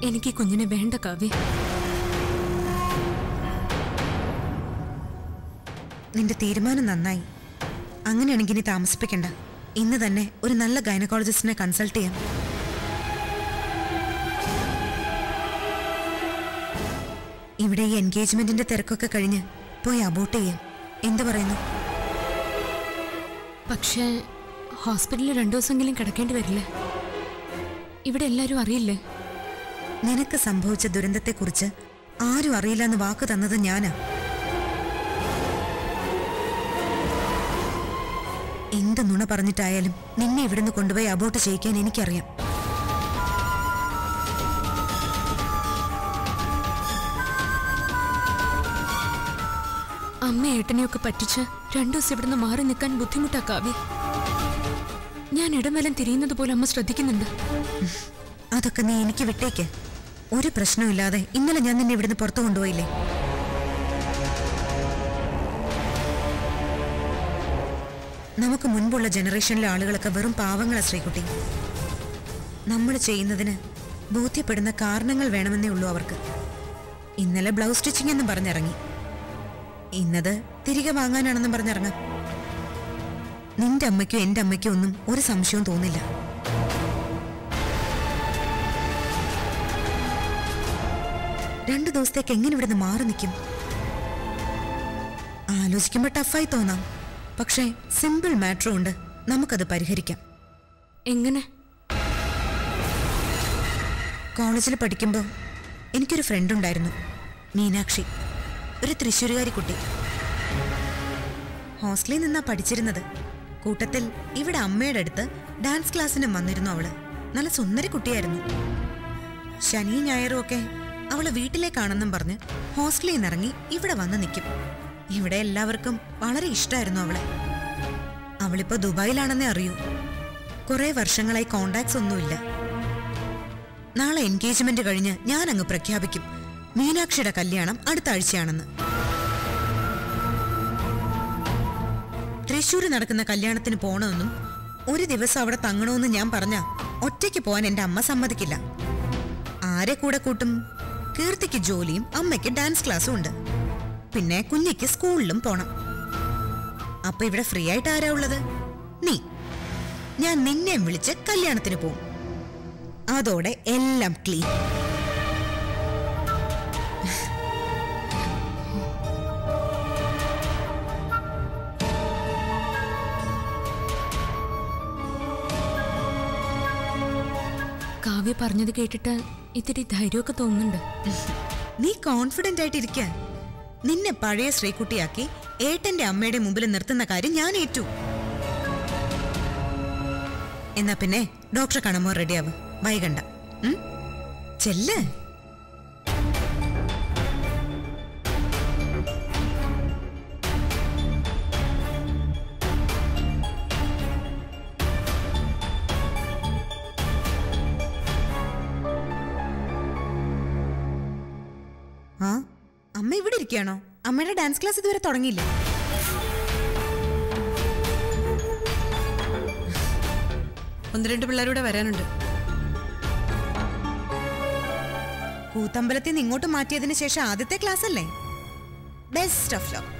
എനിക്ക് ഈ കുഞ്ഞിനെ വേണ്ട കാവ്യ നിന്റെ തീരുമാനം നന്നായി അങ്ങനെയാണെങ്കിൽ ഇനി താമസിപ്പിക്കണ്ട ഇന്ന് തന്നെ ഒരു നല്ല ഗൈനക്കോളജിസ്റ്റിനെ കൺസൾട്ട് ചെയ്യാം ഇവിടെ ഈ എൻഗേജ്മെന്റിന്റെ തിരക്കൊക്കെ കഴിഞ്ഞ് പോയി അബോട്ട് ചെയ്യാം എന്ത് പറയുന്നു പക്ഷേ ഹോസ്പിറ്റലിൽ രണ്ടു ദിവസമെങ്കിലും കിടക്കേണ്ടി വരില്ലേ ഇവിടെ എല്ലാവരും അറിയില്ലേ നിനക്ക് സംഭവിച്ച ദുരന്തത്തെക്കുറിച്ച് ആരും അറിയില്ല എന്ന് വാക്ക് തന്നത് ഞാനാ എന്ത് നുണ പറഞ്ഞിട്ടായാലും നിന്നെ ഇവിടുന്ന് കൊണ്ടുപോയി അബോട്ട് ചെയ്യിക്കാൻ എനിക്കറിയാം അമ്മ ഏട്ടനെയൊക്കെ പറ്റിച്ച് രണ്ടു ദിവസം ഇവിടുന്ന് മാറി നിൽക്കാൻ ബുദ്ധിമുട്ടാ കാവ്യ ഞാൻ ഇടമേലം തിരിയുന്നത് പോലെ അമ്മ ശ്രദ്ധിക്കുന്നുണ്ട് അതൊക്കെ നീ എനിക്ക് വിട്ടേക്ക് ഒരു പ്രശ്നമില്ലാതെ ഇന്നലെ ഞാൻ നിന്നെ ഇവിടുന്ന് പുറത്തു കൊണ്ടുപോയില്ലേ നമുക്ക് മുൻപുള്ള ജനറേഷനിലെ ആളുകളൊക്കെ വെറും പാവങ്ങളാ ശ്രീകുട്ടി നമ്മൾ ചെയ്യുന്നതിന് ബോധ്യപ്പെടുന്ന കാരണങ്ങൾ വേണമെന്നേ ഉള്ളൂ അവർക്ക് ഇന്നലെ ബ്ലൗസ് സ്റ്റിച്ചിങ് എന്നും പറഞ്ഞിറങ്ങി ഇന്നത് തിരികെ വാങ്ങാനാണെന്നും പറഞ്ഞിറങ്ങാം നിന്റെ അമ്മയ്ക്കോ എന്റെ അമ്മയ്ക്കോ ഒന്നും ഒരു സംശയവും തോന്നില്ല രണ്ടു ദിവസത്തേക്ക് എങ്ങനെ ഇവിടുന്ന് മാറി നിൽക്കും ആലോചിക്കുമ്പോൾ ടഫായി തോന്നാം പക്ഷേ സിമ്പിൾ മാറ്ററും ഉണ്ട് നമുക്കത് പരിഹരിക്കാം എങ്ങനെ കോളേജിൽ പഠിക്കുമ്പോൾ എനിക്കൊരു ഫ്രണ്ട് ഉണ്ടായിരുന്നു മീനാക്ഷി ഒരു തൃശ്ശൂരുകാരി കുട്ടി ഹോസ്റ്റലിൽ നിന്നാ പഠിച്ചിരുന്നത് കൂട്ടത്തിൽ ഇവിടെ അമ്മയുടെ അടുത്ത് ഡാൻസ് ക്ലാസ്സിനും വന്നിരുന്നു അവള് നല്ല സുന്ദരി കുട്ടിയായിരുന്നു ശനിയും ഞായറും ഒക്കെ അവള് വീട്ടിലേക്കാണെന്നും പറഞ്ഞ് ഹോസ്റ്റലിൽ നിന്നിറങ്ങി ഇവിടെ വന്ന് നിൽക്കും ഇവിടെ എല്ലാവർക്കും വളരെ ഇഷ്ടമായിരുന്നു അവളെ അവളിപ്പോ ദുബായിലാണെന്നേ അറിയൂ കുറെ വർഷങ്ങളായി കോണ്ടാക്ട്സ് ഒന്നുമില്ല നാളെ എൻഗേജ്മെന്റ് കഴിഞ്ഞ് ഞാൻ അങ്ങ് പ്രഖ്യാപിക്കും മീനാക്ഷിയുടെ കല്യാണം അടുത്ത ആഴ്ചയാണെന്ന് തൃശ്ശൂർ നടക്കുന്ന കല്യാണത്തിന് പോണമെന്നും ഒരു ദിവസം അവിടെ തങ്ങണമെന്ന് ഞാൻ പറഞ്ഞ ഒറ്റയ്ക്ക് പോവാൻ എന്റെ അമ്മ സമ്മതിക്കില്ല ആരെ കൂടെ കൂട്ടും കീർത്തിക്ക് ജോലിയും അമ്മയ്ക്ക് ഡാൻസ് ക്ലാസ്സും ഉണ്ട് പിന്നെ കുഞ്ഞിക്ക് സ്കൂളിലും പോണം അപ്പൊ ഇവിടെ ഫ്രീ ആയിട്ട് ആരാ ഉള്ളത് നീ ഞാൻ നിന്നെയും വിളിച്ച് കല്യാണത്തിന് പോവും അതോടെ എല്ലാം ക്ലീൻ കാവ്യ പറഞ്ഞത് കേട്ടിട്ട് ഇത്തിരി ധൈര്യമൊക്കെ തോന്നുന്നുണ്ട് നീ കോൺഫിഡന്റ് ആയിട്ടിരിക്ക നിന്നെ പഴയ ശ്രീകുട്ടിയാക്കി ഏട്ടന്റെ അമ്മയുടെ മുമ്പിൽ നിർത്തുന്ന കാര്യം ഞാൻ ഏറ്റു എന്നാ പിന്നെ ഡോക്ടറെ കാണുമ്പോൾ റെഡിയാവും വൈകണ്ട ഉം? ചെല്ല് ആ അമ്മ ഇവിടെ ഇരിക്കുകയാണോ അമ്മയുടെ ഡാൻസ് ക്ലാസ് ഇതുവരെ തുടങ്ങിയില്ലേ ഒന്ന് രണ്ട് പിള്ളേരൂടെ വരാനുണ്ട് കൂത്തമ്പലത്തിൽ നിന്ന് ഇങ്ങോട്ട് മാറ്റിയതിന് ശേഷം ആദ്യത്തെ ക്ലാസ് അല്ലേ ബെസ്റ്റ് ഓഫ് ലോ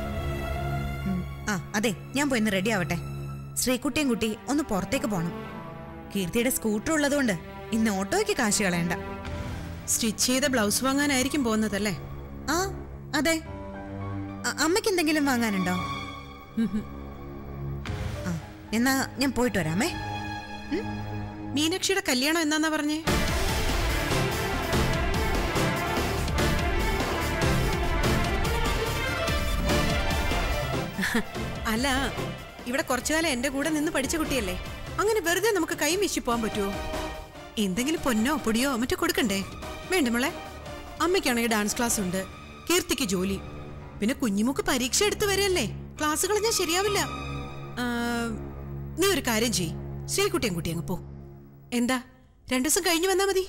ആ അതെ ഞാൻ പോയി ഒന്ന് റെഡി ആവട്ടെ ശ്രീകുട്ടിയും കുട്ടി ഒന്ന് പുറത്തേക്ക് പോണം കീർത്തിയുടെ സ്കൂട്ടർ ഉള്ളതുകൊണ്ട് ഇന്ന് ഓട്ടോയ്ക്ക് കാശ് കളയണ്ട സ്റ്റിച്ച് ചെയ്ത ബ്ലൗസ് വാങ്ങാനായിരിക്കും പോകുന്നതല്ലേ ആ അതെ അ- അമ്മയ്ക്ക് എന്തെങ്കിലും വാങ്ങാനുണ്ടോ ആ എന്നാ ഞാൻ പോയിട്ട് വരാമേ മീനാക്ഷിയുടെ കല്യാണം എന്നാന്നാ പറഞ്ഞേ അല്ല ഇവിടെ കുറച്ചു കാലം എന്റെ കൂടെ നിന്ന് പഠിച്ച കുട്ടിയല്ലേ അങ്ങനെ വെറുതെ നമുക്ക് കൈ വീശി പോകാൻ പറ്റുമോ എന്തെങ്കിലും പൊന്നോ പൊടിയോ മറ്റോ കൊടുക്കണ്ടേ വേണ്ട മോളെ അമ്മയ്ക്കാണെങ്കിൽ ഡാൻസ് ക്ലാസ് ഉണ്ട് കീർത്തിക്ക് ജോലി പിന്നെ കുഞ്ഞുമുക്ക് പരീക്ഷ എടുത്തു വരല്ലേ ക്ലാസ്സുകൾ ഞാൻ ശരിയാവില്ല ആ, നീ ഒരു കാര്യം ചെയ് ശ്രീകുട്ടിയും കുട്ടി അങ്ങ് പോ എന്താ രണ്ടു ദിവസം കഴിഞ്ഞു വന്നാ മതി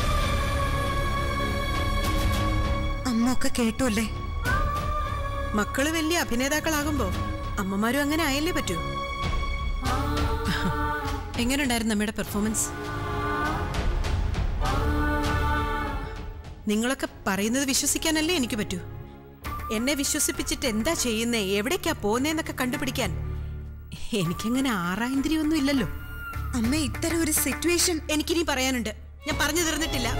അമ്മ ഒക്കെ കേട്ടു അല്ലേ മക്കള് വലിയ അഭിനേതാക്കളാകുമ്പോ അമ്മമാരും അങ്ങനെ ആയല്ലേ പറ്റൂ എങ്ങനെയുണ്ടായിരുന്നു അമ്മയുടെ പെർഫോമൻസ് നിങ്ങളൊക്കെ പറയുന്നത് വിശ്വസിക്കാനല്ലേ എനിക്ക് പറ്റൂ എന്നെ വിശ്വസിപ്പിച്ചിട്ട് എന്താ ചെയ്യുന്നേ എവിടേക്കാ പോകുന്നേന്നൊക്കെ കണ്ടുപിടിക്കാൻ എനിക്കങ്ങനെ ആറായിന്ദ്രിയൊന്നും ഇല്ലല്ലോ അമ്മ ഇത്തരം ഒരു സിറ്റുവേഷൻ എനിക്കിനി പറയാനുണ്ട് ഞാൻ പറഞ്ഞു തീർന്നിട്ടില്ല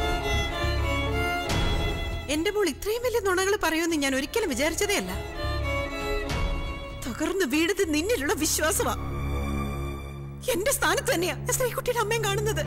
എന്റെ മോൾ ഇത്രയും വലിയ നുണകൾ പറയുമെന്ന് ഞാൻ ഒരിക്കലും വിചാരിച്ചതേ അല്ല തകർന്നു വീണത് നിന്നിലുള്ള വിശ്വാസമാ എന്റെ സ്ഥാനത്ത് തന്നെയാ ഞാൻ ശ്രീകുട്ടിയുടെ അമ്മയും കാണുന്നത്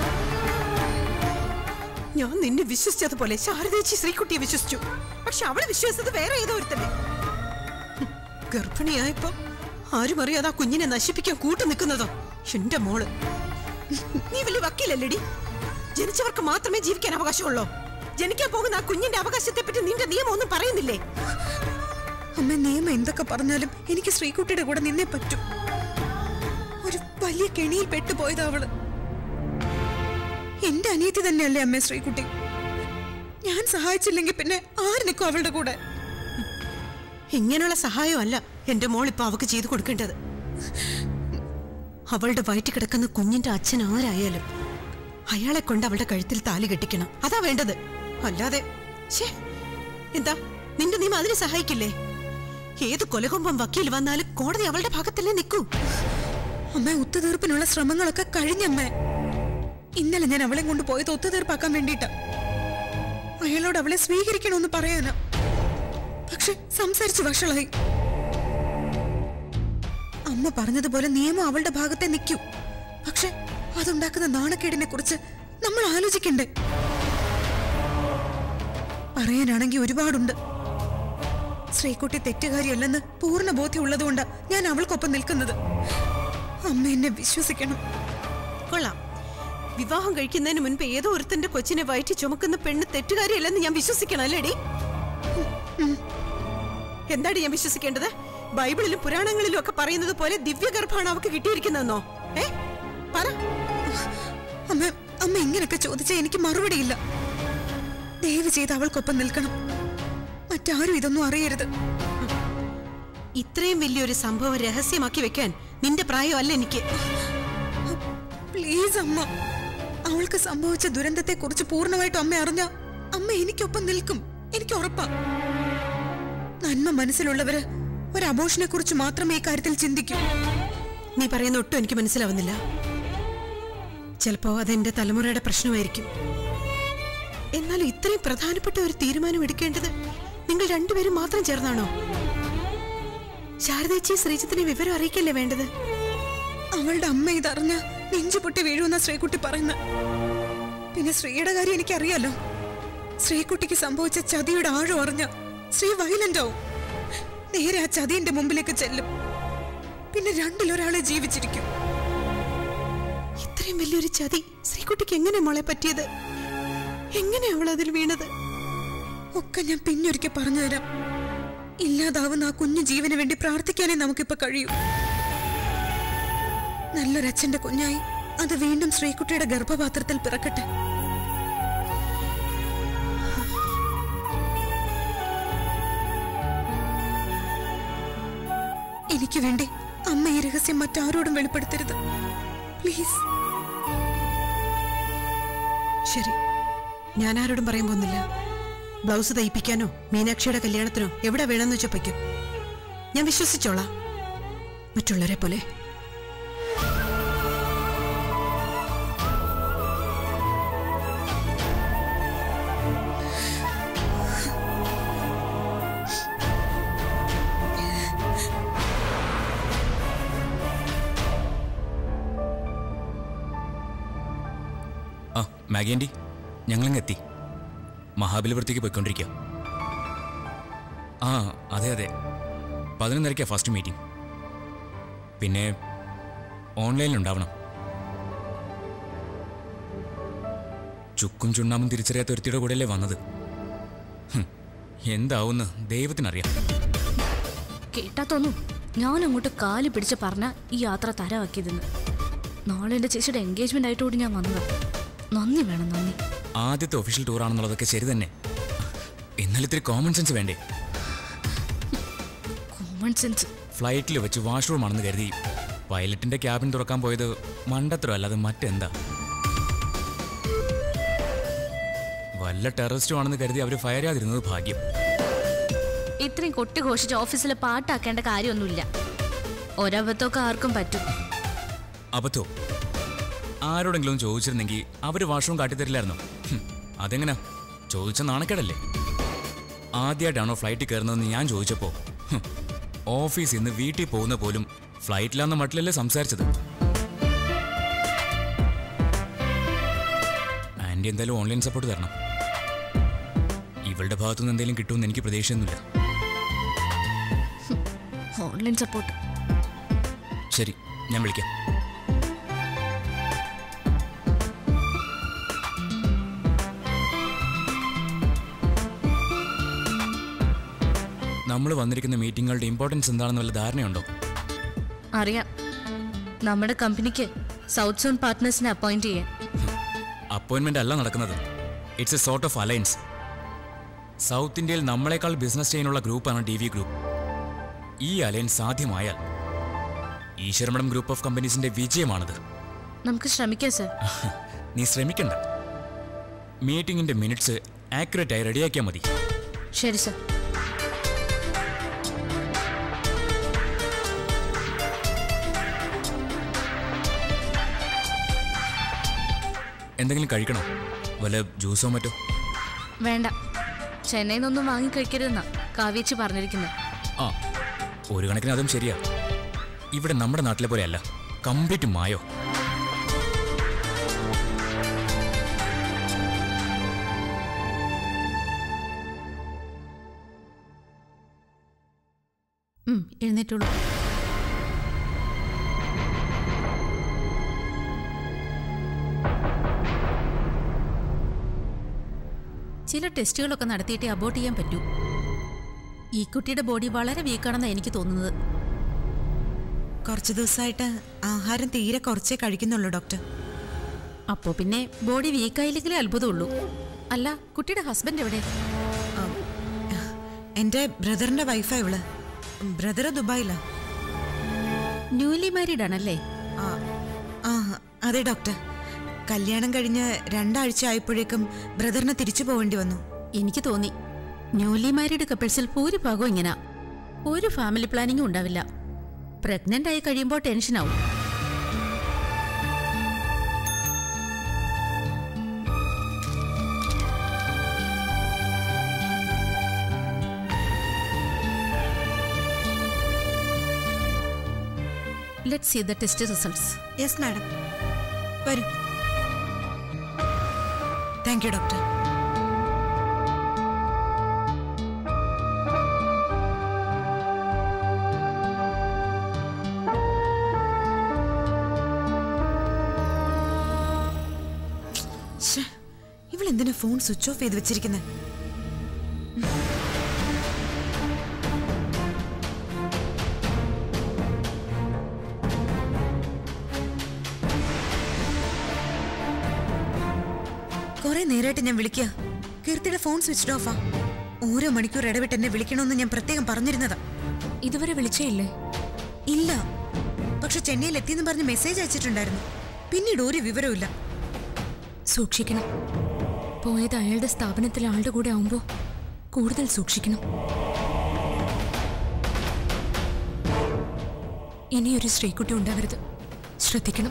ഞാൻ നിന്നെ വിശ്വസിച്ചതുപോലെ ശാരദേച്ചി ശ്രീകുട്ടിയെ വിശ്വസിച്ചു പക്ഷെ അവളെ വിശ്വസിച്ചത് വേറെ ഏതോ ഒരുത്തന്നെ ഹും, ഗർഭിണിയായപ്പോ ആരും അറിയാതെ ആ കുഞ്ഞിനെ നശിപ്പിക്കാൻ കൂട്ടു നിൽക്കുന്നതോ എന്റെ മോള് നീ വലിയ വക്കീലല്ലേടി ജനിച്ചവർക്ക് മാത്രമേ ജീവിക്കാൻ അവകാശമുള്ളൂ ജനിക്കാൻ പോകുന്ന ആ കുഞ്ഞിന്റെ അവകാശത്തെ പറ്റി നിന്റെ നിയമം ഒന്നും പറയുന്നില്ലേ അമ്മ നിയമം എന്തൊക്കെ പറഞ്ഞാലും എനിക്ക് ശ്രീകുട്ടിയുടെ കൂടെ നിന്നേ പറ്റൂ ഒരു വലിയ കെണിയിൽ പെട്ടുപോയതാ അവള് എന്റെ അനിയത്തി തന്നെയല്ലേ അമ്മ ശ്രീകുട്ടി ഞാൻ സഹായിച്ചില്ലെങ്കിൽ പിന്നെ ആര് നിൽക്കും അവളുടെ കൂടെ ഇങ്ങനെയുള്ള സഹായമല്ല എന്റെ മോൾ ഇപ്പൊ അവക്ക് ചെയ്തു കൊടുക്കേണ്ടത് അവളുടെ വയറ്റിൽ കിടക്കുന്ന കുഞ്ഞിന്റെ അച്ഛൻ ആരായാലും അയാളെ കൊണ്ട് അവളുടെ കഴുത്തിൽ താലി കെട്ടിക്കണം അതാ വേണ്ടത് അല്ലാതെ ഛേ എന്താ നിന്റെ നിയമം അതിനെ സഹായിക്കില്ലേ ഏത് കൊലകൊമ്പം വക്കീൽ വന്നാലും കോടതി അവളുടെ ഭാഗത്തല്ലേ നിൽക്കൂ അമ്മ ഒത്തുതീർപ്പിനുള്ള ശ്രമങ്ങളൊക്കെ കഴിഞ്ഞമ്മ ഇന്നലെ ഞാൻ അവളെ കൊണ്ട് പോയത് ഒത്തുതീർപ്പാക്കാൻ വേണ്ടിട്ടാ അയാളോട് അവളെ സ്വീകരിക്കണമെന്ന് പറയാനാ പക്ഷെ സംസാരിച്ച് വഷളായി അമ്മ പറഞ്ഞതുപോലെ നിയമം അവളുടെ ഭാഗത്തെ നിൽക്കൂ പക്ഷെ അതുണ്ടാക്കുന്ന നാണക്കേടിനെ കുറിച്ച് നമ്മൾ ആലോചിക്കണ്ടേ പറയാനാണെങ്കിൽ ഒരുപാടുണ്ട് ശ്രീകുട്ടി തെറ്റുകാരിയല്ലെന്ന് പൂർണ്ണ ബോധ്യമുള്ളതുകൊണ്ടാ ഞാൻ അവൾക്കൊപ്പം നിൽക്കുന്നത് അമ്മ എന്നെ വിശ്വസിക്കണം കൊള്ളാം വിവാഹം കഴിക്കുന്നതിന് മുൻപ് ഏതോ ഒരുത്തന്റെ കൊച്ചിനെ വയറ്റി ചുമക്കുന്ന പെണ്ണ് തെറ്റുകാരിയല്ലെന്ന് ഞാൻ വിശ്വസിക്കണം അല്ലേടി എന്താടി ഞാൻ വിശ്വസിക്കേണ്ടത് ബൈബിളിലും പുരാണങ്ങളിലും ഒക്കെ പറയുന്നത് പോലെ ദിവ്യഗർഭാണ് അവക്ക് കിട്ടിയിരിക്കുന്നതെന്നോ ഏ പറ അമ്മ അമ്മ ഇങ്ങനൊക്കെ ചോദിച്ചാൽ എനിക്ക് മറുപടിയില്ല ദയവ് ചെയ്ത് അവൾക്കൊപ്പം നിൽക്കണം മറ്റാരും ഇതൊന്നും അറിയരുത് ഇത്രയും വലിയൊരു സംഭവം രഹസ്യമാക്കി വെക്കാൻ നിന്റെ പ്രായമല്ല എനിക്ക് പ്ലീസ് അമ്മ അവൾക്ക് സംഭവിച്ച ദുരന്തത്തെ കുറിച്ച് പൂർണ്ണമായിട്ടും അമ്മ അറിഞ്ഞ അമ്മ എനിക്കൊപ്പം നിൽക്കും എനിക്ക് ഉറപ്പാ നന്മ മനസ്സിലുള്ളവര് ഒരു അബോഷനെ കുറിച്ച് മാത്രമേ ഈ കാര്യത്തിൽ ചിന്തിക്കൂ നീ പറയുന്ന ഒട്ടും എനിക്ക് മനസ്സിലാവുന്നില്ല ചിലപ്പോ അതെന്റെ തലമുറയുടെ പ്രശ്നമായിരിക്കും എന്നാലും ഇത്രയും പ്രധാനപ്പെട്ട ഒരു തീരുമാനം എടുക്കേണ്ടത് നിങ്ങൾ രണ്ടുപേരും മാത്രം ചേർന്നാണോ ശാരദേച്ചി ശ്രീജിത്തിനെ വിവരം അറിയിക്കല്ലേ വേണ്ടത് അവളുടെ അമ്മ ഇതറിഞ്ഞ നെഞ്ചു പൊട്ടി വീഴുമെന്ന ശ്രീകുട്ടി പറയുന്ന പിന്നെ ശ്രീയുടെ കാര്യം എനിക്കറിയാലോ ശ്രീകുട്ടിക്ക് സംഭവിച്ച ചതിയുടെ ആഴം അറിഞ്ഞ ശ്രീ വയലന്റ് ആവും നേരെ ആ ചതിന്റെ മുമ്പിലേക്ക് ചെല്ലും പിന്നെ രണ്ടിലൊരാളെ ജീവിച്ചിരിക്കും ഇത്രയും വലിയൊരു ചതി ശ്രീകുട്ടിക്ക് എങ്ങനെ മോളെ പറ്റിയത് എങ്ങനെ അവൾ അതിൽ വീണത് ഒക്കെ ഞാൻ പിന്നൊരിക്കൽ പറഞ്ഞു തരാം ഇല്ലാതാവുന്ന ആ കുഞ്ഞു ജീവന് വേണ്ടി പ്രാർത്ഥിക്കാനേ നമുക്കിപ്പോ കഴിയൂ നല്ലൊരച്ഛന്റെ കുഞ്ഞായി അത് വീണ്ടും ശ്രീകുട്ടിയുടെ ഗർഭപാത്രത്തിൽ പിറക്കട്ടെ എനിക്ക് വേണ്ടി അമ്മ ഈ രഹസ്യം മറ്റാരോടും വെളിപ്പെടുത്തരുത് പ്ലീസ് ശരി ഞാൻ ആരോടും പറയാൻ പോകുന്നില്ല ബ്ലൗസ് തയ്പ്പിക്കാനോ മീനാക്ഷിയുടെ കല്യാണത്തിനോ എവിടെ വേണമെന്ന് വെച്ചപ്പോയ്ക്കും ഞാൻ വിശ്വസിച്ചോളാം മറ്റുള്ളവരെ പോലെ ആ മാഗി ആൻറ്റി ഞങ്ങളിങ്ങ് എത്തി മഹാബലിപുരത്തേക്ക് പോയിക്കൊണ്ടിരിക്കുക ആ അതെ അതെ പതിനൊന്നരയ്ക്കാണ് ഫസ്റ്റ് മീറ്റിംഗ് പിന്നെ ഓൺലൈനിലുണ്ടാവണം ചുക്കും ചുണ്ണാമും തിരിച്ചറിയാത്ത ഒരുത്തിയുടെ കൂടെയല്ലേ വന്നത് ഹും, എന്താവുന്ന് ദൈവത്തിനറിയാം കേട്ടാത്തോന്നു ഞാൻ അങ്ങോട്ട് കാല് പിടിച്ച് പറഞ്ഞ ഈ യാത്ര തരമാക്കിയതെന്ന് നാളെ എൻ്റെ ചേച്ചിയുടെ എൻഗേജ്മെന്റ് ആയിട്ട് കൂടി ഞാൻ വന്നതാ നന്ദി വേണം നന്ദി ആദ്യത്തെ ഒഫീഷ്യൽ ടൂറാണെന്നുള്ളതൊക്കെ ശരി തന്നെ എന്നാൽ ഇത്തിരി കോമൺ സെൻസ് വേണ്ടേ കോമൺ സെൻസ് ഫ്ലൈറ്റിൽ വെച്ച് വാഷ്റൂം ആണെന്ന് കരുതി പൈലറ്റിന്റെ ക്യാബിൻ തുറക്കാൻ പോയത് മണ്ടത്തരം അല്ലാതെ മറ്റെന്താ വല്ല ടെററിസ്റ്റും ആണെന്ന് കരുതി അവർ ഫയർ ചെയ്യാതിരുന്നത് ഭാഗ്യം ഇത്രയും കൊട്ടി ഘോഷിച്ച് ഓഫീസിൽ പാട്ടാക്കേണ്ട കാര്യമൊന്നുമില്ല ഒരബദ്ധമൊക്കെ ആർക്കും പറ്റും അബദ്ധോ ആരോടെങ്കിലും ചോദിച്ചിരുന്നെങ്കിൽ അവർ വാഷവും കാട്ടിത്തരില്ലായിരുന്നോ ഹും, അതെങ്ങനാ ചോദിച്ച നാണക്കേടല്ലേ ആദ്യമായിട്ടാണോ ഫ്ലൈറ്റിൽ കയറുന്നതെന്ന് ഞാൻ ചോദിച്ചപ്പോൾ ഹും, ഓഫീസിൽ നിന്ന് വീട്ടിൽ പോകുന്ന പോലും ഫ്ലൈറ്റിലാന്ന മട്ടിലല്ലേ സംസാരിച്ചത് ആൻറ്റി എന്തായാലും ഓൺലൈൻ സപ്പോർട്ട് തരണം ഇവളുടെ ഭാഗത്തുനിന്ന് എന്തെങ്കിലും കിട്ടുമെന്ന് എനിക്ക് പ്രതീക്ഷയൊന്നുമില്ല ഓൺലൈൻ സപ്പോർട്ട് ശരി ഞാൻ വിളിക്കാം നമ്മൾ വന്നിരിക്കുന്ന മീറ്റിങ്ങുകളുടെ ഇമ്പോർട്ടൻസ് എന്താണെന്ന് വല്ല ധാരണയുണ്ടോ അറിയാം നമ്മുടെ കമ്പനിക്ക് സൗത്ത് സോൺ പാർട്ട്നേഴ്സിനെ അപ്പോയിന്റ് ചെയ്യാൻ അപ്പോയിൻമെന്റ് അല്ല നടക്കുന്നത് it's a sort of alliance South ഇന്ത്യയിൽ നമ്മളെക്കാൾ ബിസിനസ് ചെയ്യാനുള്ള ഗ്രൂപ്പാണ് ഡി വി ഗ്രൂപ്പ് ഈ അലയൻസ് സാധ്യമായാൽ ഈശ്വരമഠം ഗ്രൂപ്പ് ഓഫ് കമ്പനീസിന്റെ വിജയമാണത് നമുക്ക് ശ്രമിക്കാം സർ നീ ശ്രമിക്കണ്ട മീറ്റിംഗിന്റെ മിനിറ്റ്സ് ആക്യുറേറ്റ് ആയി റെഡിയാക്കിയാൽ മതി ശരി സർ എന്തെങ്കിലും കഴിക്കണോ വല്ല ജ്യൂസോ മറ്റോ വേണ്ട ചെന്നൈയിൽ നിന്നൊന്നും വാങ്ങി കഴിക്കരുതെന്നാ കാവ്യച്ചി പറഞ്ഞിരിക്കുന്നത് ആ ഒരു കണക്കിന് അതും ശരിയാ ഇവിടെ നമ്മുടെ നാട്ടിലെ പോലെയല്ല കംപ്ലീറ്റ് മായോ ഉം, എഴുന്നേറ്റുള്ളൂ ചില ടെസ്റ്റുകളൊക്കെ നടത്തിയിട്ടേ അബോട്ട് ചെയ്യാൻ പറ്റൂ ഈ കുട്ടിയുടെ ബോഡി വളരെ വീക്കാണെന്നാണ് എനിക്ക് തോന്നുന്നത് കുറച്ച് ദിവസമായിട്ട് ആഹാരം തീരെ കുറച്ചേ കഴിക്കുന്നുള്ളൂ ഡോക്ടർ അപ്പോൾ പിന്നെ ബോഡി വീക്കായില്ലെങ്കിലേ അത്ഭുതമുള്ളൂ അല്ല കുട്ടിയുടെ ഹസ്ബൻഡ് എവിടെ എൻ്റെ ബ്രദറിന്റെ വൈഫാ ഇവള് ബ്രദർ ദുബായിലാ ന്യൂലി മാരീഡ് ആണല്ലേ ആ, ആ അതെ ഡോക്ടർ കല്യാണം കഴിഞ്ഞ് രണ്ടാഴ്ച ആയപ്പോഴേക്കും ബ്രദറിന് തിരിച്ചു പോവേണ്ടി വന്നു എനിക്ക് തോന്നി ന്യൂലി മാരീഡ് കപ്പിൾസിൽ ഭൂരിഭാഗവും ഇങ്ങനെ ഒരു ഫാമിലി പ്ലാനിങ്ങും ഉണ്ടാവില്ല പ്രഗ്നന്റ് ആയി കഴിയുമ്പോൾ ടെൻഷനാവും let see the test results yes madam വരൂ താങ്ക് യു ഡോക്ടർ ഇവളെന്തിനാ ഫോൺ സ്വിച്ച് ഓഫ് ചെയ്ത് വെച്ചിരിക്കുന്നത് കുറെ നേരമായിട്ട് ഞാൻ വിളിക്കുക കീർത്തിയുടെ ഫോൺ സ്വിച്ച് ഓഫാ ഓരോ മണിക്കൂർ ഇടവിട്ട് എന്നെ വിളിക്കണമെന്ന് ഞാൻ പ്രത്യേകം പറഞ്ഞിരുന്നതാ ഇതുവരെ വിളിച്ചേ ഇല്ലേ ഇല്ല പക്ഷെ ചെന്നൈയിൽ എത്തിയെന്ന് പറഞ്ഞ് മെസ്സേജ് അയച്ചിട്ടുണ്ടായിരുന്നു പിന്നീട് ഒരു വിവരവുമില്ല സൂക്ഷിക്കണം പോയത് അയാളുടെ സ്ഥാപനത്തിലെ ആളുടെ കൂടെ ആവുമ്പോൾ കൂടുതൽ സൂക്ഷിക്കണം ഇനിയൊരു ശ്രീകുട്ടി ഉണ്ടാവരുത് ശ്രദ്ധിക്കണം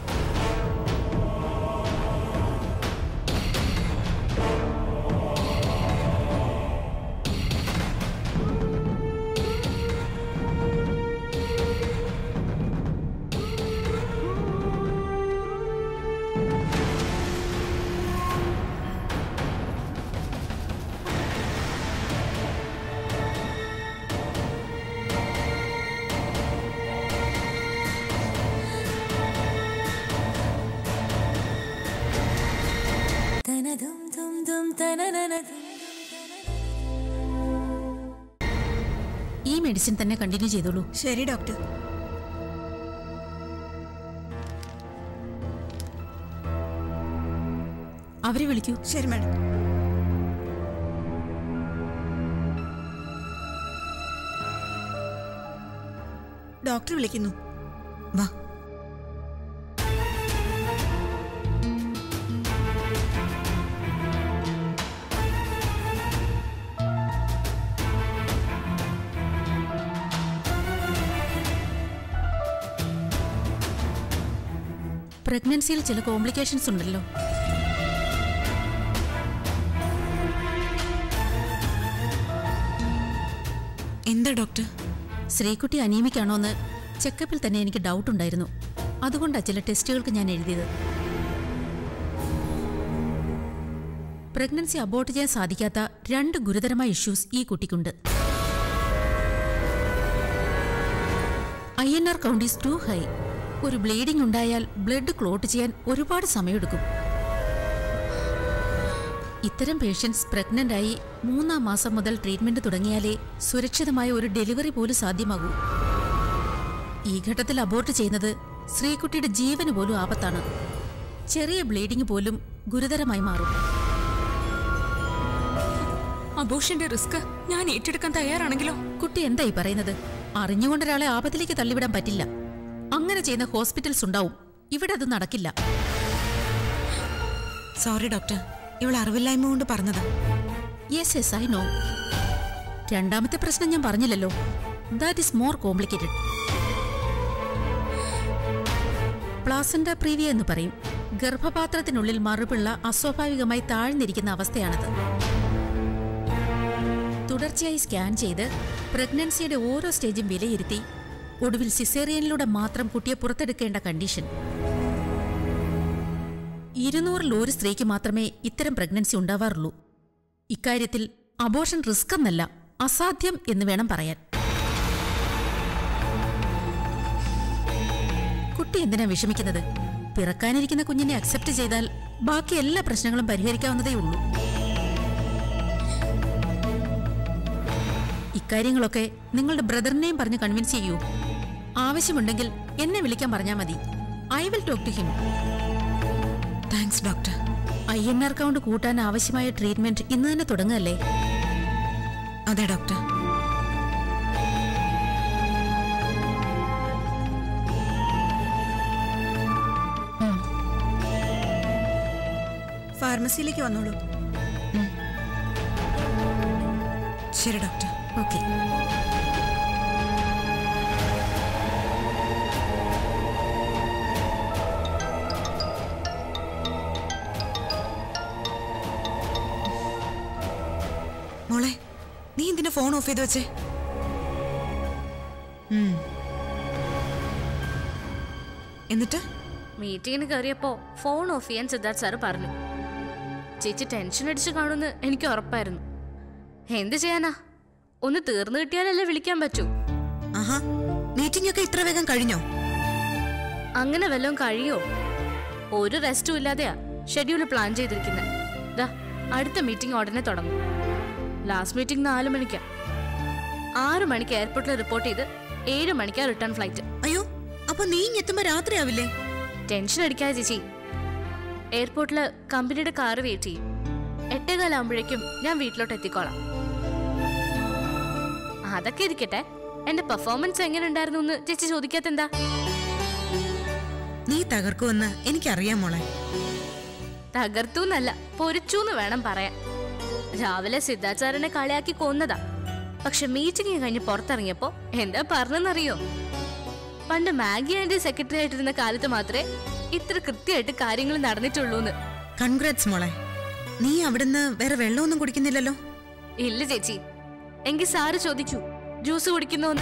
ഈ മെഡിസിൻ തന്നെ കണ്ടിന്യൂ ചെയ്തോളൂ ശരി ഡോക്ടർ അവരെ വിളിക്കൂ ശരി മാഡം ഡോക്ടർ വിളിക്കുന്നു വാ പ്രഗ്നൻസിയിൽ ചില കോംപ്ലിക്കേഷൻസ് ഉണ്ടല്ലോ എന്താ ഡോക്ടർ ശ്രീകുട്ടി അനീമിക്കാണോ എന്ന് ചെക്കപ്പിൽ തന്നെ എനിക്ക് ഡൗട്ട് ഉണ്ടായിരുന്നു അതുകൊണ്ടാണ് ചില ടെസ്റ്റുകൾക്ക് ഞാൻ എഴുതിയത് പ്രഗ്നൻസി അബോർട്ട് ചെയ്യാൻ സാധിക്കാത്ത രണ്ട് ഗുരുതരമായ ഇഷ്യൂസ് ഈ കുട്ടിക്കുണ്ട് I N R count is too high ഒരു ബ്ലീഡിംഗ് ഉണ്ടായാൽ ബ്ലഡ് ക്ലോട്ട് ചെയ്യാൻ ഒരുപാട് സമയമെടുക്കും ഇത്തരം പേഷ്യൻസ് പ്രഗ്നന്റ് ആയി മൂന്നാം മാസം മുതൽ ട്രീറ്റ്മെന്റ് തുടങ്ങിയാലേ സുരക്ഷിതമായ ഒരു ഡെലിവറി പോലും സാധ്യമാകൂ ഈ ഘട്ടത്തിൽ അബോർട്ട് ചെയ്യുന്നത് ശ്രീകുട്ടിയുടെ ജീവന് പോലും ആപത്താണ് ചെറിയ ബ്ലീഡിംഗ് പോലും ഗുരുതരമായി മാറും അബോഷന്റെ റിസ്ക് ഞാൻ ഏറ്റെടുക്കാൻ തയ്യാറാണെങ്കിലോ കുട്ടി എന്തായി പറയുന്നത് അറിഞ്ഞുകൊണ്ട് ഒരാളെ ആപത്തിലേക്ക് തള്ളിവിടാൻ പറ്റില്ല അങ്ങനെ ചെയ്യുന്ന ഹോസ്പിറ്റൽസ് ഉണ്ടാവും ഇവിടെ അത് നടക്കില്ല സോറി ഡോക്ടർ ഇവൾ അറിവില്ലായ്മ കൊണ്ട് പറഞ്ഞതാ യെസ് യെസ് ഐ നോ രണ്ടാമത്തെ പ്രശ്നം ഞാൻ പറഞ്ഞില്ലല്ലോ that is more complicated placenta previa എന്ന് പറയും ഗർഭപാത്രത്തിനുള്ളിൽ മറുപിള്ള അസ്വാഭാവികമായി താഴ്ന്നിരിക്കുന്ന അവസ്ഥയാണത് തുടർച്ചയായി സ്കാൻ ചെയ്ത് പ്രഗ്നൻസിയുടെ ഓരോ സ്റ്റേജും വിലയിരുത്തി ഒടുവിൽ സിസേറിയനിലൂടെ മാത്രം കുട്ടിയെ പുറത്തെടുക്കേണ്ട കണ്ടീഷൻ ഇരുന്നൂറിൽ ഒരു സ്ത്രീക്ക് മാത്രമേ ഇത്തരം പ്രഗ്നൻസി ഉണ്ടാവാറുള്ളൂ ഇക്കാര്യത്തിൽ അബോഷൻ റിസ്ക് എന്നല്ല അസാധ്യം എന്ന് വേണം പറയാൻ കുട്ടി എന്തിനാ വിഷമിക്കുന്നത് പിറക്കാനിരിക്കുന്ന കുഞ്ഞിനെ അക്സെപ്റ്റ് ചെയ്താൽ ബാക്കി എല്ലാ പ്രശ്നങ്ങളും പരിഹരിക്കാവുന്നതേ ഉള്ളൂ ഇക്കാര്യങ്ങളൊക്കെ നിങ്ങളുടെ ബ്രദറിനെയും പറഞ്ഞ് കൺവിൻസ് ചെയ്യൂ ആവശ്യമുണ്ടെങ്കിൽ എന്നെ വിളിക്കാൻ പറഞ്ഞാൽ മതി I will talk to him thanks doctor I N R count കൂട്ടാൻ ആവശ്യമായ ട്രീറ്റ്മെന്റ് ഇന്ന് തന്നെ തുടങ്ങല്ലേ അതെ ഡോക്ടർ ഫാർമസിയിലേക്ക് വന്നോളൂ ശരി ഡോക്ടർ ഓക്കെ മോളെ നീ എന്തിനാ ഫോൺ ഓഫ് ചെയ്ത് വെച്ചേ ഉം. എന്നിട്ട് മീറ്റിങ്ങിന് കയറിയപ്പോ ഫോൺ ഓഫ് ചെയ്യാൻ സിദ്ധാർത്ഥ് സാറ് പറഞ്ഞു ചേച്ചി ടെൻഷൻ അടിച്ച് കാണുമെന്ന് എനിക്ക് ഉറപ്പായിരുന്നു എന്ത് ചെയ്യാനാ ഒന്ന് തീർന്നു കിട്ടിയാലല്ലേ വിളിക്കാൻ പറ്റൂ ആഹാ മീറ്റിംഗ് ഒക്കെ ഇത്ര വേഗം കഴിഞ്ഞോ അങ്ങനെ വല്ലതും കഴിയോ ഒരു റെസ്റ്റും ഇല്ലാതെയാ ഷെഡ്യൂൾ പ്ലാൻ ചെയ്തിരിക്കുന്നത് ദാ അടുത്ത മീറ്റിംഗ് ഉടനെ തുടങ്ങും ലാസ്റ്റ് മീറ്റിംഗ് നാല് മണിക്കാ ആറ് മണിക്ക് എയർപോർട്ടിൽ റിപ്പോർട്ട് ചെയ്ത് ഏഴ് മണിക്കാ റിട്ടേൺ ഫ്ലൈറ്റ് അയ്യോ അപ്പൊ നീ ഇങ്ങെത്തുമ്പോ രാത്രിയാവില്ലേ ടെൻഷൻ അടിക്കാതെ ചേച്ചി എയർപോർട്ടിൽ കമ്പനിയുടെ കാറ് വെയിറ്റ് ചെയ്യും എട്ടേകാലാകുമ്പോഴേക്കും ഞാൻ വീട്ടിലോട്ട് എത്തിക്കോളാം അതൊക്കെ ഇരിക്കട്ടെ എന്റെ പെർഫോമൻസ് എങ്ങനെ ഉണ്ടായിരുന്നു എന്ന് ചേച്ചി ചോദിക്കാത്തെന്താ നീ തകർക്കുമെന്ന് എനിക്കറിയാം മോളെ തകർത്തൂന്നല്ല പൊരിച്ചൂന്ന് വേണം പറയാൻ രാവിലെ സിദ്ധാചാരനെ കളിയാക്കി കൊന്നതാ പക്ഷെ മീറ്റിംഗ് കഴിഞ്ഞ് പുറത്തിറങ്ങിയപ്പോ എന്താ പറഞ്ഞെന്നറിയോ പണ്ട് മാഗി ആന്റി സെക്രട്ടറി ആയിട്ടിരുന്ന കാലത്ത് മാത്രമേ ഇത്ര കൃത്യമായിട്ട് കാര്യങ്ങൾ നടന്നിട്ടുള്ളൂന്ന് കൺഗ്രാറ്റ്സ് മോളെ നീ അവിടുന്ന് വേറെ വെള്ളമൊന്നും കുടിക്കുന്നില്ലല്ലോ ഇല്ല ചേച്ചി എങ്കിൽ സാറ് ചോദിച്ചു ജ്യൂസ് കുടിക്കുന്നോന്ന്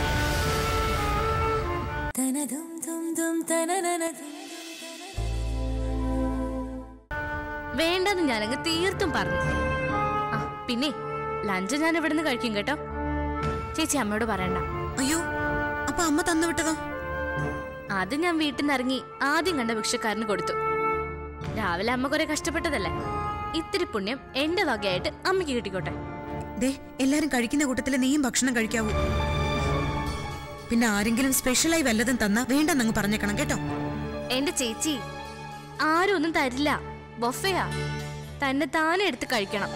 വേണ്ടെന്ന് ഞാനങ്ങ് തീർത്തും പറഞ്ഞു ആ പിന്നെ ലഞ്ച് ഞാൻ ഇവിടുന്ന് കഴിക്കും കേട്ടോ ചേച്ചി അമ്മയോട് പറയണ്ട അയ്യോ അപ്പൊ അമ്മ തന്നു വിട്ടതോ അത് ഞാൻ വീട്ടിൽ നിന്ന് ഇറങ്ങി ആദ്യം കണ്ട ഭിക്ഷക്കാരന് കൊടുത്തു രാവിലെ അമ്മ കുറെ കഷ്ടപ്പെട്ടതല്ലേ ഇത്തിരി പുണ്യം എന്റെ വകയായിട്ട് അമ്മയ്ക്ക് കിട്ടിക്കോട്ടെ ദേ എല്ലാരും കഴിക്കുന്ന കൂട്ടത്തില് നീയും ഭക്ഷണം കഴിക്കാവൂ പിന്നെ ആരെങ്കിലും സ്പെഷ്യലായി വല്ലതും തന്നാ വേണ്ടെന്നങ്ങ് പറഞ്ഞേക്കണം കേട്ടോ എന്റെ ചേച്ചി ആരും ഒന്നും തരില്ല ബൊഫയാ തന്നെ താനെ എടുത്ത് കഴിക്കണം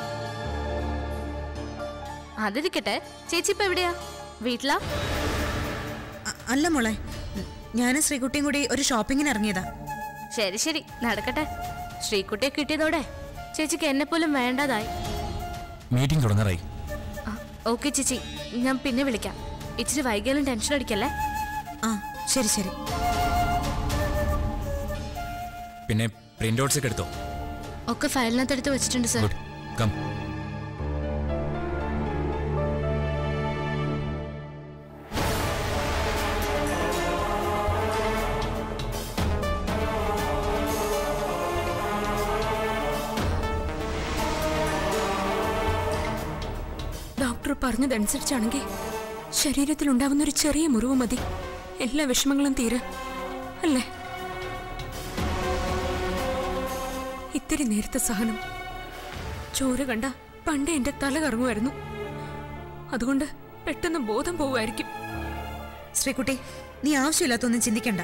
അതിരിക്കട്ടെ ചേച്ചി ഇപ്പൊ എവിടെയാ വീട്ടിലാ അ- അല്ല മോളെ ഞാനും ശ്രീകുട്ടിയും കൂടി ഒരു ഷോപ്പിങ്ങിന് ഇറങ്ങിയതാ ശരി ശരി നടക്കട്ടെ ശ്രീകുട്ടിയെ കിട്ടിയതോടെ ചേച്ചിക്ക് എന്നെ പോലും വേണ്ടതായി മീറ്റിംഗ് തുടങ്ങാറായി ഓക്കെ ചേച്ചി ഞാൻ പിന്നെ വിളിക്കാം ഇച്ചിരി വൈകിയാലും ടെൻഷൻ അടിക്കല്ലേ ആ ശരി ശരി പിന്നെ പ്രിന്റ് ഔട്ട്സ് ഒക്കെ എടുത്തോ ഒക്കെ ഫയലിനകത്ത് എടുത്ത് വെച്ചിട്ടുണ്ട് സർ ഗുഡ് കം ഡോക്ടർ പറഞ്ഞതനുസരിച്ചാണെങ്കിൽ ശരീരത്തിൽ ഉണ്ടാവുന്ന ഒരു ചെറിയ മുറിവ് മതി എല്ലാ വിഷമങ്ങളും തീരാൻ അല്ലേ ഇത്തിരി നേരത്തെ സഹനം ചോര കണ്ട പണ്ടേ എന്റെ തല കറങ്ങുമായിരുന്നു അതുകൊണ്ട് പെട്ടെന്ന് ബോധം പോവുമായിരിക്കും ശ്രീകുട്ടി നീ ആവശ്യമില്ലാത്തൊന്നും ചിന്തിക്കണ്ട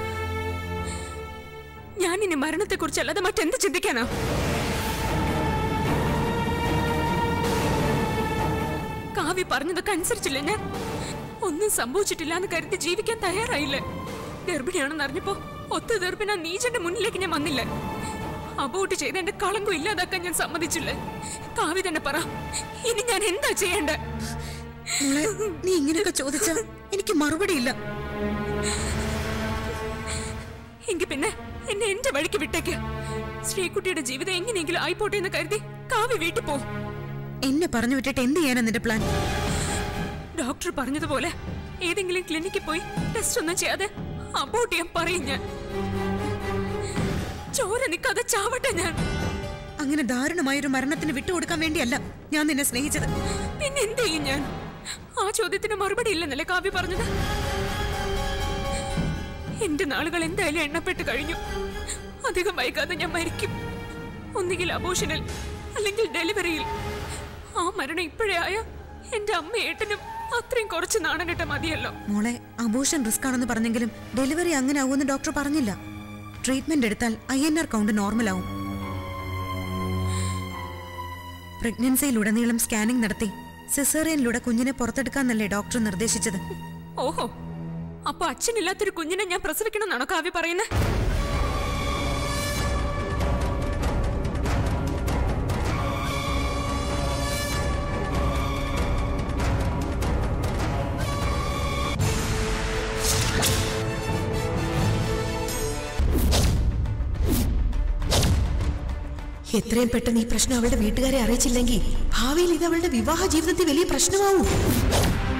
ഞാൻ ഇനി മരണത്തെക്കുറിച്ചല്ലാതെ മറ്റെന്ത് ചിന്തിക്കാനാ കാവ്യ പറഞ്ഞതൊക്കെ അനുസരിച്ചില്ല ഞാൻ ഒന്നും സംഭവിച്ചിട്ടില്ല എന്ന് കരുതി ജീവിക്കാൻ തയ്യാറായില്ലേ ഗർഭിണിയാണെന്ന് അറിഞ്ഞപ്പോ ഒത്ത ഗർഭിണ നീച്ചന്റെ മുന്നിലേക്ക് ഞാൻ വന്നില്ല അബോട്ട് ചെയ്ത് എന്റെ കളങ്കം ഇല്ലാതാക്കാൻ ഞാൻ സമ്മതിച്ചില്ലേ കാവ്യ തന്നെ പറ ഇനി ഞാൻ എന്താ ചെയ്യണ്ടേ മോളെ നീ ഇങ്ങനെയൊക്കെ ചോദിച്ചാ എനിക്ക് മറുപടിയില്ല എങ്കിൽ പിന്നെ എന്നെ എന്റെ വഴിക്ക് വിട്ടേക്ക് ശ്രീകുട്ടിയുടെ ജീവിതം എങ്ങനെയെങ്കിലും ആയിപ്പോട്ടെ എന്ന് കരുതി കാവ്യ വീട്ടിൽ പോ എന്നെ പറഞ്ഞു വിട്ടിട്ട് എന്ത് ചെയ്യാനാ നിന്റെ പ്ലാൻ ഡോക്ടർ പറഞ്ഞതുപോലെ ഏതെങ്കിലും ക്ലിനിക്കിൽ പോയി ടെസ്റ്റ് ഒന്നും ചെയ്യാതെ അബോട്ട് ചെയ്യാൻ പറയും ഞാൻ ചോര നിൽക്കാതെ ചാവട്ടെ ഞാൻ അങ്ങനെ ദാരുണമായൊരു മരണത്തിന് വിട്ടുകൊടുക്കാൻ വേണ്ടിയല്ല ഞാൻ നിന്നെ സ്നേഹിച്ചത് പിന്നെ എന്ത് ചെയ്യും ഞാൻ ആ ചോദ്യത്തിന് മറുപടി ഇല്ലെന്നല്ലേ കാവ്യ പറഞ്ഞത് എന്റെ നാളുകൾ എന്തായാലും എണ്ണപ്പെട്ട് കഴിഞ്ഞു അധികം വൈകാതെ ഞാൻ മരിക്കും ഒന്നുകിൽ അബോഷനിൽ അല്ലെങ്കിൽ ഡെലിവറിയിൽ ആ മരണം ഇപ്പോഴേ ആയ എന്റെ അമ്മയേട്ടനും അത്രയും കുറച്ച് നാണനിട്ട മതിയല്ലോ മോളെ അബോഷൻ റിസ്ക് ആണെന്ന് പറഞ്ഞെങ്കിലും ഡെലിവറി അങ്ങനെ ആവുമെന്ന് ഡോക്ടർ പറഞ്ഞില്ല ട്രീറ്റ്മെന്റ് എടുത്താൽ I N R count normal ആവും പ്രഗ്നൻസിയിലുടനീളം സ്കാനിംഗ് നടത്തി സിസേറിയനിലൂടെ കുഞ്ഞിനെ പുറത്തെടുക്കാന്നല്ലേ ഡോക്ടർ നിർദ്ദേശിച്ചത് ഓഹോ അപ്പൊ അച്ഛനില്ലാത്തൊരു കുഞ്ഞിനെ ഞാൻ പ്രസവിക്കണമെന്നാണോ കാവ്യ പറയുന്നത് എത്രയും പെട്ടെന്ന് ഈ പ്രശ്നം അവളുടെ വീട്ടുകാരെ അറിയിച്ചില്ലെങ്കിൽ ഭാവിയിൽ ഇത് അവളുടെ വിവാഹ ജീവിതത്തിൽ വലിയ പ്രശ്നമാവും